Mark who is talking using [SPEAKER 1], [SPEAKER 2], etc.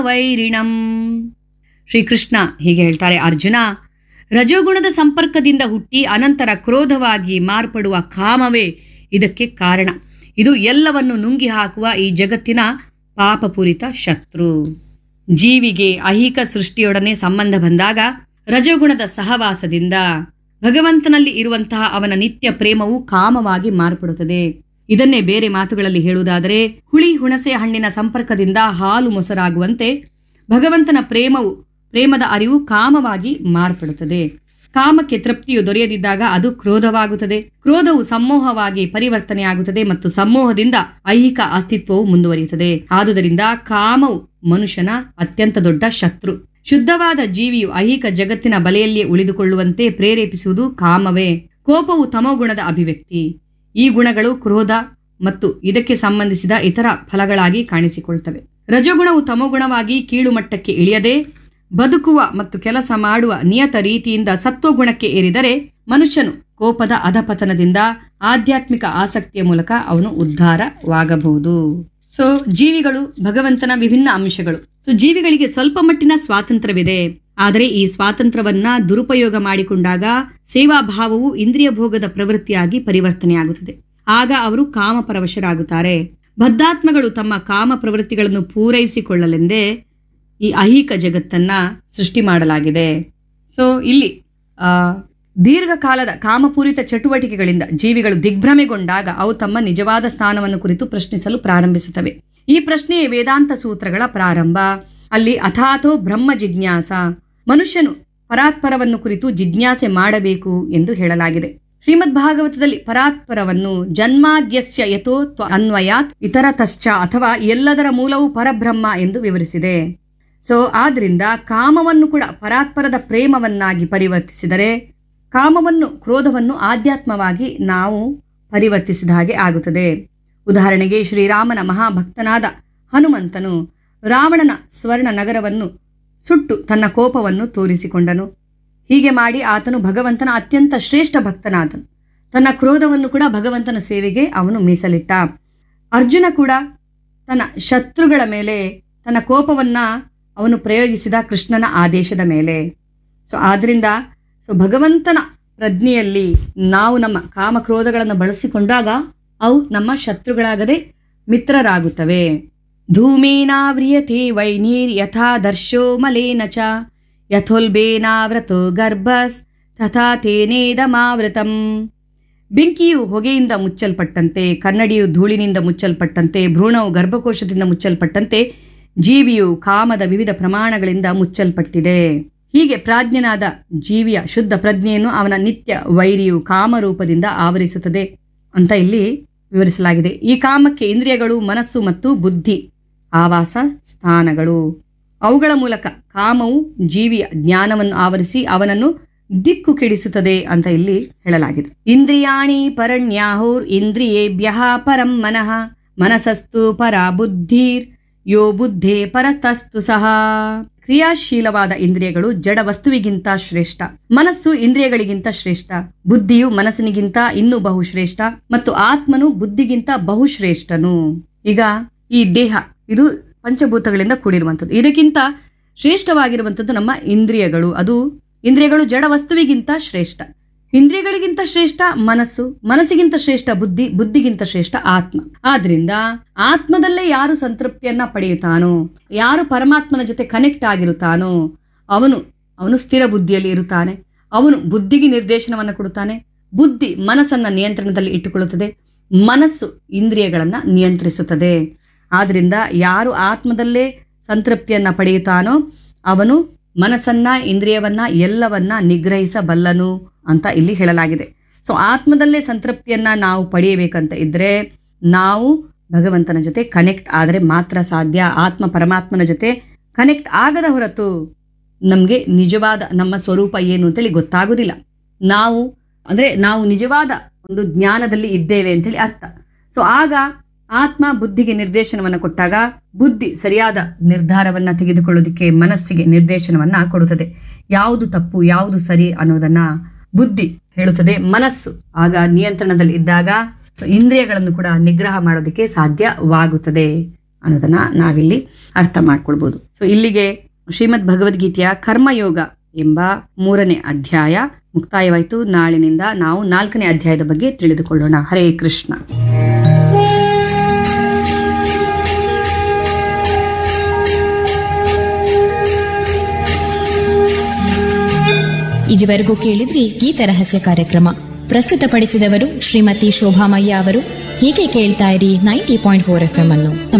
[SPEAKER 1] ವೈರಿಣಂ ಶ್ರೀಕೃಷ್ಣ ಹೀಗೆ ಹೇಳ್ತಾರೆ ಅರ್ಜುನ ರಜೋಗುಣದ ಸಂಪರ್ಕದಿಂದ ಹುಟ್ಟಿ ಅನಂತರ ಕ್ರೋಧವಾಗಿ ಮಾರ್ಪಡುವ ಕಾಮವೇ ಇದಕ್ಕೆ ಕಾರಣ ಇದು ಎಲ್ಲವನ್ನು ನುಂಗಿ ಹಾಕುವ ಈ ಜಗತ್ತಿನ ಪಾಪಪೂರಿತ ಶತ್ರು ಜೀವಿಗೆ ಐಹಿಕ ಸೃಷ್ಟಿಯೊಡನೆ ಸಂಬಂಧ ಬಂದಾಗ ರಜೋಗುಣದ ಸಹವಾಸದಿಂದ ಭಗವಂತನಲ್ಲಿ ಇರುವಂತಹ ಅವನ ನಿತ್ಯ ಪ್ರೇಮವು ಕಾಮವಾಗಿ ಮಾರ್ಪಡುತ್ತದೆ ಇದನ್ನೇ ಬೇರೆ ಮಾತುಗಳಲ್ಲಿ ಹೇಳುವುದಾದರೆ ಹುಳಿ ಹುಣಸೆ ಹಣ್ಣಿನ ಸಂಪರ್ಕದಿಂದ ಹಾಲು ಮೊಸರಾಗುವಂತೆ ಭಗವಂತನ ಪ್ರೇಮವು ಪ್ರೇಮದ ಅರಿವು ಕಾಮವಾಗಿ ಮಾರ್ಪಡುತ್ತದೆ ಕಾಮಕ್ಕೆ ತೃಪ್ತಿಯು ದೊರೆಯದಿದ್ದಾಗ ಅದು ಕ್ರೋಧವಾಗುತ್ತದೆ ಕ್ರೋಧವು ಸಮೋಹವಾಗಿ ಪರಿವರ್ತನೆಯಾಗುತ್ತದೆ ಮತ್ತು ಸಮೋಹದಿಂದ ಐಹಿಕ ಅಸ್ತಿತ್ವವು ಮುಂದುವರಿಯುತ್ತದೆ ಆದುದರಿಂದ ಕಾಮವು ಮನುಷ್ಯನ ಅತ್ಯಂತ ದೊಡ್ಡ ಶತ್ರು ಶುದ್ಧವಾದ ಜೀವಿಯು ಐಹಿಕ ಜಗತ್ತಿನ ಬಲೆಯಲ್ಲಿ ಉಳಿದುಕೊಳ್ಳುವಂತೆ ಪ್ರೇರೇಪಿಸುವುದು ಕಾಮವೇ ಕೋಪವು ತಮೋಗುಣದ ಅಭಿವ್ಯಕ್ತಿ ಈ ಗುಣಗಳು ಕ್ರೋಧ ಮತ್ತು ಇದಕ್ಕೆ ಸಂಬಂಧಿಸಿದ ಇತರ ಫಲಗಳಾಗಿ ಕಾಣಿಸಿಕೊಳ್ತವೆ ರಜೋಗುಣವು ತಮೋಗುಣವಾಗಿ ಕೀಳು ಮಟ್ಟಕ್ಕೆ ಇಳಿಯದೆ ಬದುಕುವ ಮತ್ತು ಕೆಲಸ ಮಾಡುವ ನಿಯತ ರೀತಿಯಿಂದ ಸತ್ವಗುಣಕ್ಕೆ ಏರಿದರೆ ಮನುಷ್ಯನು ಕೋಪದ ಅಧಪತನದಿಂದ ಆಧ್ಯಾತ್ಮಿಕ ಆಸಕ್ತಿಯ ಮೂಲಕ ಅವನು ಉದ್ಧಾರವಾಗಬಹುದು ಸೊ ಜೀವಿಗಳು ಭಗವಂತನ ವಿಭಿನ್ನ ಅಂಶಗಳು ಸೊ ಜೀವಿಗಳಿಗೆ ಸ್ವಲ್ಪ ಮಟ್ಟಿನ ಸ್ವಾತಂತ್ರ್ಯವಿದೆ ಆದರೆ ಈ ಸ್ವಾತಂತ್ರ್ಯವನ್ನ ದುರುಪಯೋಗ ಮಾಡಿಕೊಂಡಾಗ ಸೇವಾಭಾವವು ಇಂದ್ರಿಯ ಭೋಗದ ಪ್ರವೃತ್ತಿಯಾಗಿ ಪರಿವರ್ತನೆಯಾಗುತ್ತದೆ ಆಗ ಅವರು ಕಾಮಪರವಶರಾಗುತ್ತಾರೆ ಬದ್ಧಾತ್ಮಗಳು ತಮ್ಮ ಕಾಮ ಪ್ರವೃತ್ತಿಗಳನ್ನು ಪೂರೈಸಿಕೊಳ್ಳಲೆಂದೇ ಈ ಐಹಿಕ ಜಗತ್ತನ್ನ ಸೃಷ್ಟಿ ಮಾಡಲಾಗಿದೆ ಸೊ ಇಲ್ಲಿ ಆ, ದೀರ್ಘಕಾಲದ ಕಾಮಪೂರಿತ ಚಟುವಟಿಕೆಗಳಿಂದ ಜೀವಿಗಳು ದಿಗ್ಭ್ರಮೆಗೊಂಡಾಗ ಅವು ತಮ್ಮ ನಿಜವಾದ ಸ್ಥಾನವನ್ನು ಕುರಿತು ಪ್ರಶ್ನಿಸಲು ಪ್ರಾರಂಭಿಸುತ್ತವೆ ಈ ಪ್ರಶ್ನೆಯೇ ವೇದಾಂತ ಸೂತ್ರಗಳ ಪ್ರಾರಂಭ ಅಲ್ಲಿ ಅಥಾಥೋ ಬ್ರಹ್ಮ ಜಿಜ್ಞಾಸ ಮನುಷ್ಯನು ಪರಾತ್ಪರವನ್ನು ಕುರಿತು ಜಿಜ್ಞಾಸೆ ಮಾಡಬೇಕು ಎಂದು ಹೇಳಲಾಗಿದೆ ಶ್ರೀಮದ್ ಭಾಗವತದಲ್ಲಿ ಪರಾತ್ಪರವನ್ನು ಜನ್ಮಾದ್ಯಸ್ಯ ಯಥೋ ತ್ವ ಅನ್ವಯಾತ್ ಇತರ ತಶ್ಚ ಅಥವಾ ಎಲ್ಲದರ ಮೂಲವು ಪರಬ್ರಹ್ಮ ಎಂದು ವಿವರಿಸಿದೆ ಸೊ ಆದ್ರಿಂದ ಕಾಮವನ್ನು ಕೂಡ ಪರಾತ್ಪರದ ಪ್ರೇಮವನ್ನಾಗಿ ಪರಿವರ್ತಿಸಿದರೆ ಕಾಮವನ್ನು ಕ್ರೋಧವನ್ನು ಆಧ್ಯಾತ್ಮವಾಗಿ ನಾವು ಪರಿವರ್ತಿಸಿದ ಹಾಗೆ ಆಗುತ್ತದೆ ಉದಾಹರಣೆಗೆ ಶ್ರೀರಾಮನ ಮಹಾಭಕ್ತನಾದ ಹನುಮಂತನು ರಾವಣನ ಸ್ವರ್ಣ ನಗರವನ್ನು ಸುಟ್ಟು ತನ್ನ ಕೋಪವನ್ನು ತೋರಿಸಿಕೊಂಡನು ಹೀಗೆ ಮಾಡಿ ಆತನು ಭಗವಂತನ ಅತ್ಯಂತ ಶ್ರೇಷ್ಠ ಭಕ್ತನಾದನು ತನ್ನ ಕ್ರೋಧವನ್ನು ಕೂಡ ಭಗವಂತನ ಸೇವೆಗೆ ಅವನು ಮೀಸಲಿಟ್ಟ ಅರ್ಜುನ ಕೂಡ ತನ್ನ ಶತ್ರುಗಳ ಮೇಲೆ ತನ್ನ ಕೋಪವನ್ನ ಅವನು ಪ್ರಯೋಗಿಸಿದ ಕೃಷ್ಣನ ಆದೇಶದ ಮೇಲೆ ಸೊ ಆದ್ರಿಂದ ಸೊ ಭಗವಂತನ ಪ್ರಜ್ಞೆಯಲ್ಲಿ ನಾವು ನಮ್ಮ ಕಾಮಕ್ರೋಧಗಳನ್ನು ಬಳಸಿಕೊಂಡಾಗ ಅವು ನಮ್ಮ ಶತ್ರುಗಳಾಗದೆ ಮಿತ್ರರಾಗುತ್ತವೆ ಧೂಮೇನಾವ್ರಿಯತೆ ವೈನೀರ್ ಯಥಾ ದರ್ಶೋ ಮಲೇನ ಚ ಯಥೋಲ್ಬೇನಾವ್ರತೋ ಗರ್ಭಸ್ ತಥಾ ತೇನೇದಮಾವೃತಂ ಬೆಂಕಿಯು ಹೊಗೆಯಿಂದ ಮುಚ್ಚಲ್ಪಟ್ಟಂತೆ ಕನ್ನಡಿಯು ಧೂಳಿನಿಂದ ಮುಚ್ಚಲ್ಪಟ್ಟಂತೆ ಭ್ರೂಣವು ಗರ್ಭಕೋಶದಿಂದ ಮುಚ್ಚಲ್ಪಟ್ಟಂತೆ ಜೀವಿಯು ಕಾಮದ ವಿವಿಧ ಪ್ರಮಾಣಗಳಿಂದ ಮುಚ್ಚಲ್ಪಟ್ಟಿದೆ ಹೀಗೆ ಪ್ರಾಜ್ಞನಾದ ಜೀವಿಯ ಶುದ್ಧ ಪ್ರಜ್ಞೆಯನ್ನು ಅವನ ನಿತ್ಯ ವೈರಿಯು ಕಾಮರೂಪದಿಂದ ಆವರಿಸುತ್ತದೆ ಅಂತ ಇಲ್ಲಿ ವಿವರಿಸಲಾಗಿದೆ ಈ ಕಾಮಕ್ಕೆ ಇಂದ್ರಿಯಗಳು ಮನಸ್ಸು ಮತ್ತು ಬುದ್ಧಿ ಆವಾಸ ಸ್ಥಾನಗಳು ಅವುಗಳ ಮೂಲಕ ಕಾಮವು ಜೀವಿಯ ಜ್ಞಾನವನ್ನು ಆವರಿಸಿ ಅವನನ್ನು ದಿಕ್ಕು ಕೆಡಿಸುತ್ತದೆ ಅಂತ ಇಲ್ಲಿ ಹೇಳಲಾಗಿದೆ ಇಂದ್ರಿಯಾಣಿ ಪರಣ್ಯಾಹುರ್ ಇಂದ್ರಿಯೇಭ್ಯ ಪರಂ ಮನಃ ಮನಸಸ್ತು ಪರ ಬುದ್ಧಿರ್ ಯೋ ಬುದ್ಧೇ ಪರತಸ್ತು ಸಹ ಕ್ರಿಯಾಶೀಲವಾದ ಇಂದ್ರಿಯಗಳು ಜಡ ವಸ್ತುವಿಗಿಂತ ಶ್ರೇಷ್ಠ ಮನಸ್ಸು ಇಂದ್ರಿಯಗಳಿಗಿಂತ ಶ್ರೇಷ್ಠ ಬುದ್ಧಿಯು ಮನಸ್ಸಿನಿಗಿಂತ ಇನ್ನೂ ಬಹುಶ್ರೇಷ್ಠ ಮತ್ತು ಆತ್ಮನು ಬುದ್ಧಿಗಿಂತ ಬಹುಶ್ರೇಷ್ಠನು ಈಗ ಈ ದೇಹ ಇದು ಪಂಚಭೂತಗಳಿಂದ ಕೂಡಿರುವಂಥದ್ದು ಇದಕ್ಕಿಂತ ಶ್ರೇಷ್ಠವಾಗಿರುವಂಥದ್ದು ನಮ್ಮ ಇಂದ್ರಿಯಗಳು ಅದು ಇಂದ್ರಿಯಗಳು ಜಡ ವಸ್ತುವಿಗಿಂತ ಶ್ರೇಷ್ಠ ಇಂದ್ರಿಯಗಳಿಗಿಂತ ಶ್ರೇಷ್ಠ ಮನಸ್ಸು ಮನಸ್ಸಿಗಿಂತ ಶ್ರೇಷ್ಠ ಬುದ್ಧಿ ಬುದ್ಧಿಗಿಂತ ಶ್ರೇಷ್ಠ ಆತ್ಮ ಆದ್ರಿಂದ ಆತ್ಮದಲ್ಲೇ ಯಾರು ಸಂತೃಪ್ತಿಯನ್ನ ಪಡೆಯುತ್ತಾನೋ ಯಾರು ಪರಮಾತ್ಮನ ಜೊತೆ ಕನೆಕ್ಟ್ ಆಗಿರುತ್ತಾನೋ ಅವನು ಅವನು ಸ್ಥಿರ ಬುದ್ಧಿಯಲ್ಲಿ ಇರುತ್ತಾನೆ ಅವನು ಬುದ್ಧಿಗೆ ನಿರ್ದೇಶನವನ್ನು ಕೊಡುತ್ತಾನೆ ಬುದ್ಧಿ ಮನಸ್ಸನ್ನ ನಿಯಂತ್ರಣದಲ್ಲಿ ಇಟ್ಟುಕೊಳ್ಳುತ್ತದೆ ಮನಸ್ಸು ಇಂದ್ರಿಯಗಳನ್ನ ನಿಯಂತ್ರಿಸುತ್ತದೆ ಆದ್ರಿಂದ ಯಾರು ಆತ್ಮದಲ್ಲೇ ಸಂತೃಪ್ತಿಯನ್ನ ಪಡೆಯುತ್ತಾನೋ ಅವನು ಮನಸ್ಸನ್ನ ಇಂದ್ರಿಯವನ್ನ ಎಲ್ಲವನ್ನ ನಿಗ್ರಹಿಸಬಲ್ಲನು ಅಂತ ಇಲ್ಲಿ ಹೇಳಲಾಗಿದೆ ಸೊ ಆತ್ಮದಲ್ಲೇ ಸಂತೃಪ್ತಿಯನ್ನ ನಾವು ಪಡೆಯಬೇಕಂತ ಇದ್ರೆ ನಾವು ಭಗವಂತನ ಜೊತೆ ಕನೆಕ್ಟ್ ಆದರೆ ಮಾತ್ರ ಸಾಧ್ಯ ಆತ್ಮ ಪರಮಾತ್ಮನ ಜೊತೆ ಕನೆಕ್ಟ್ ಆಗದ ಹೊರತು ನಮಗೆ ನಿಜವಾದ ನಮ್ಮ ಸ್ವರೂಪ ಏನು ಅಂತೇಳಿ ಗೊತ್ತಾಗೋದಿಲ್ಲ ನಾವು ಅಂದ್ರೆ ನಾವು ನಿಜವಾದ ಒಂದು ಜ್ಞಾನದಲ್ಲಿ ಇದ್ದೇವೆ ಅಂತೇಳಿ ಅರ್ಥ ಸೊ ಆಗ ಆತ್ಮ ಬುದ್ಧಿಗೆ ನಿರ್ದೇಶನವನ್ನು ಕೊಟ್ಟಾಗ ಬುದ್ಧಿ ಸರಿಯಾದ ನಿರ್ಧಾರವನ್ನ ತೆಗೆದುಕೊಳ್ಳೋದಕ್ಕೆ ಮನಸ್ಸಿಗೆ ನಿರ್ದೇಶನವನ್ನ ಕೊಡುತ್ತದೆ ಯಾವುದು ತಪ್ಪು ಯಾವುದು ಸರಿ ಅನ್ನೋದನ್ನ ಬುದ್ಧಿ ಹೇಳುತ್ತದೆ ಮನಸ್ಸು ಆಗ ನಿಯಂತ್ರಣದಲ್ಲಿ ಇದ್ದಾಗ ಸೊ ಇಂದ್ರಿಯಗಳನ್ನು ಕೂಡ ನಿಗ್ರಹ ಮಾಡೋದಕ್ಕೆ ಸಾಧ್ಯವಾಗುತ್ತದೆ ಅನ್ನೋದನ್ನ ನಾವಿಲ್ಲಿ ಅರ್ಥ ಮಾಡ್ಕೊಳ್ಬೋದು ಸೊ ಇಲ್ಲಿಗೆ ಶ್ರೀಮದ್ ಭಗವದ್ಗೀತೆಯ ಕರ್ಮಯೋಗ ಎಂಬ ಮೂರನೇ ಅಧ್ಯಾಯ ಮುಕ್ತಾಯವಾಯಿತು ನಾಳಿನಿಂದ ನಾವು ನಾಲ್ಕನೇ ಅಧ್ಯಾಯದ ಬಗ್ಗೆ ತಿಳಿದುಕೊಳ್ಳೋಣ ಹರೇ ಕೃಷ್ಣ
[SPEAKER 2] ಇದುವರೆಗೂ ಕೇಳಿದ್ರಿ ಗೀತ ರಹಸ್ಯ ಕಾರ್ಯಕ್ರಮ ಪ್ರಸ್ತುತಪಡಿಸಿದವರು ಶ್ರೀಮತಿ ಶೋಭಾಮಯ್ಯ ಅವರು ಹೀಗೆ ಕೇಳ್ತಾ ಇರಿ ninety point four F M ಅನ್ನು